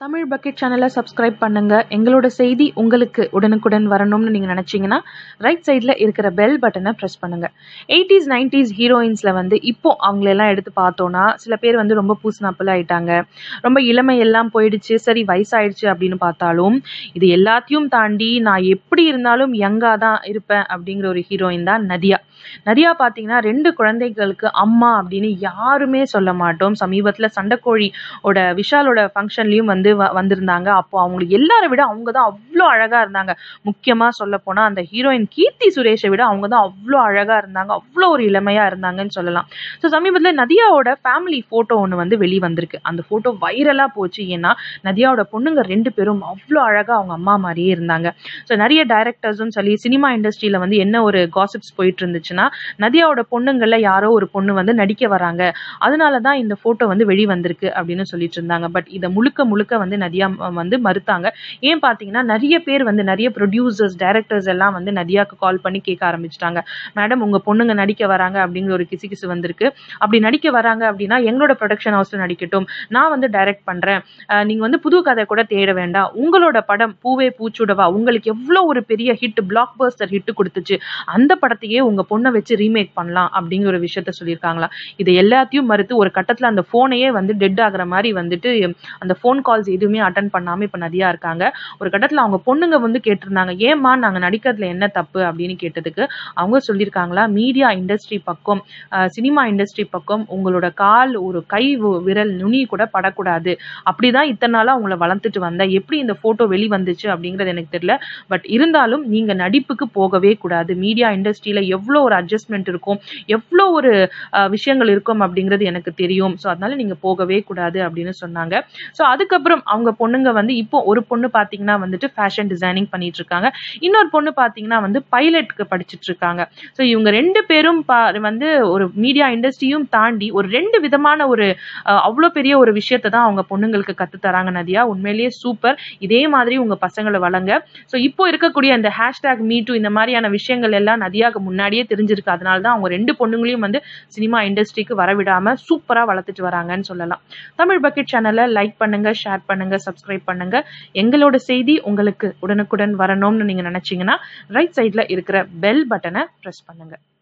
Tamil bucket சேனலை subscribe பண்ணுங்க எங்களோட செய்தி உங்களுக்கு உடனுக்குடன் வரணும்னு நீங்கள் நினச்சிங்கன்னா ரைட் சைடில் இருக்கிற பெல் பட்டனை ப்ரெஸ் பண்ணுங்க எயிட்டிஸ் நைன்டிஸ் ஹீரோயின்ஸில் வந்து இப்போ அவங்களெல்லாம் எடுத்து பார்த்தோன்னா சில பேர் வந்து ரொம்ப பூசினாப்பில் ஆயிட்டாங்க ரொம்ப இளமை எல்லாம் போயிடுச்சு சரி வயசாயிடுச்சு அப்படின்னு பார்த்தாலும் இது எல்லாத்தையும் தாண்டி நான் எப்படி இருந்தாலும் யங்காக தான் இருப்பேன் அப்படிங்கிற ஒரு ஹீரோயின் தான் நதியா நதியா பார்த்தீங்கன்னா ரெண்டு குழந்தைகளுக்கு அம்மா அப்படின்னு யாருமே சொல்ல மாட்டோம் சமீபத்தில் சண்டைக்கோழியோட விஷாலோட ஃபங்க்ஷன்லேயும் வந்து வ வந்திருந்தாங்க அப்போ அவங்களுக்கு எல்லாரை விட அவங்க தான் அவ்வளோ அழகாக இருந்தாங்க முக்கியமாக சொல்ல போனால் அந்த ஹீரோயின் கீர்த்தி சுரேஷை விட அவங்க தான் அவ்வளோ அழகாக இருந்தாங்க அவ்வளோ ஒரு இளமையாக இருந்தாங்கன்னு சொல்லலாம் ஸோ சமீபத்தில் நதியாவோட ஃபேமிலி ஃபோட்டோ ஒன்று வந்து வெளி வந்திருக்கு அந்த ஃபோட்டோ வைரலாக போச்சு ஏன்னா நதியாவோட பொண்ணுங்க ரெண்டு பேரும் அவ்வளோ அழகாக அவங்க அம்மா மாதிரியே இருந்தாங்க ஸோ நிறைய டைரக்டர்ஸும் சரி சினிமா இண்டஸ்ட்ரியில் வந்து என்ன ஒரு காசிப்ஸ் போயிட்டு இருந்துச்சுன்னா நதியாவோட பொண்ணுங்களில் யாரோ ஒரு பொண்ணு வந்து நடிக்க வராங்க அதனால தான் இந்த ஃபோட்டோ வந்து வெளி வந்திருக்கு அப்படின்னு சொல்லிட்டு இருந்தாங்க பட் இதை முழுக்க முழுக்க வந்து நதியா அஹ், வந்து மறுத்தாங்க ஏன் பார்த்தீங்கன்னா நிறைய பேர் வந்து நிறைய ப்ரொடியூசர்ஸ் டைரக்டர்ஸ் எல்லாம் வந்து நதியாக்கு கால் பண்ணி கேட்க ஆரம்பிச்சிட்டாங்க மேடம் உங்கள் பொண்ணுங்க நடிக்க வராங்க அப்படிங்கிற ஒரு கிசுகிசு வந்திருக்கு அப்படி நடிக்க வராங்க அப்படின்னா எங்களோட ப்ரொடக்ஷன் ஹவுஸில் நடிக்கட்டும் நான் வந்து டைரக்ட் பண்ணுறேன் நீங்கள் வந்து புது கதை கூட தேட வேண்டாம் உங்களோட படம் பூவே பூச்சுடவா உங்களுக்கு எவ்வளோ ஒரு பெரிய ஹிட் பிளாக் பஸ்டர் ஹிட் கொடுத்துச்சு அந்த படத்தையே உங்கள் பொண்ணை வச்சு ரீமேக் பண்ணலாம் அப்படிங்கிற ஒரு விஷயத்த சொல்லியிருக்காங்களா இது எல்லாத்தையும் மறுத்து ஒரு கட்டத்தில் அந்த ஃபோனையே வந்து டெட் ஆகுற மாதிரி வந்துட்டு அந்த ஃபோன் கால்ஸ் எதுவுமே அட்டன் பண்ணாமல் இப்போ நதியா இருக்காங்க ஒரு கட்டத்தில் அவங்க பொண்ணுங்க வந்து கேட்டிருந்தாங்க ஏம்மா நாங்கள் நடிக்கிறதுல என்ன தப்பு அப்படின்னு கேட்டதுக்கு அவங்க சொல்லியிருக்காங்களா மீடியா இண்டஸ்ட்ரி பக்கம் சினிமா இண்டஸ்ட்ரி பக்கம் உங்களோட கால் ஒரு கை வு- விரல் நுனி கூட படக்கூடாது அப்படிதான் இத்தனை நாளாக உங்களை வளர்த்துட்டு வந்தேன் எப்படி இந்த ஃபோட்டோ வெளி வந்துச்சு அப்படிங்கிறது எனக்கு தெரியல பட் இருந்தாலும் நீங்கள் நடிப்புக்கு போகவே கூடாது மீடியா இண்டஸ்ட்ரியில் எவ்வளோ ஒரு அட்ஜஸ்ட்மெண்ட் இருக்கும் எவ்வளோ ஒரு அஹ், விஷயங்கள் இருக்கும் அப்படிங்கிறது எனக்கு தெரியும் ஸோ அதனால நீங்கள் போகவே கூடாது அப்படின்னு சொன்னாங்க ஸோ அதுக்கப்புறம் அவங்க பொண்ணுங்க வந்து இப்போ ஒரு பொண்ணு பார்த்தீங்கன்னா வந்துட்டு ஃபேஷன் டிசைனிங் பண்ணிட்டு இருக்காங்க இன்னொரு பொண்ணு பார்த்தீங்கன்னா வந்து பைலட்க்கு படிச்சுட்டு இருக்காங்க ஸோ இவங்க ரெண்டு பேரும் பா வந்து ஒரு மீடியா இண்டஸ்ட்ரியும் தாண்டி ஒரு ரெண்டு விதமான ஒரு அஹ், அவ்வளோ பெரிய ஒரு விஷயத்தை தான் அவங்க பொண்ணுங்களுக்கு கற்று தராங்க நதியா உண்மையிலேயே சூப்பர் இதே மாதிரி உங்க பசங்களை வளங்க ஸோ இப்போ இருக்கக்கூடிய அந்த ஹேஷ்டேக் மீ டூ இந்த மாதிரியான விஷயங்கள் எல்லாம் நதியாக்கு முன்னாடியே தெரிஞ்சிருக்கு அதனால தான் அவங்க ரெண்டு பொண்ணுங்களையும் வந்து சினிமா இண்டஸ்ட்ரிக்கு வரவிடாம சூப்பரா வளர்த்துட்டு வராங்கன்னு சொல்லலாம் தமிழ் பக்கெட் சேனலை லைக் பண்ணுங்க ஷேர் பண்ணுங்க சப்ஸ்கிரைப் பண்ணுங்க எங்களோட செய்தி உங்களுக்கு உடனுக்குடன் வரணும்னு நீங்க நினைச்சீங்கன்னா ரைட் சைட்ல இருக்கிற பெல் பட்டனை ப்ரெஸ் பண்ணுங்க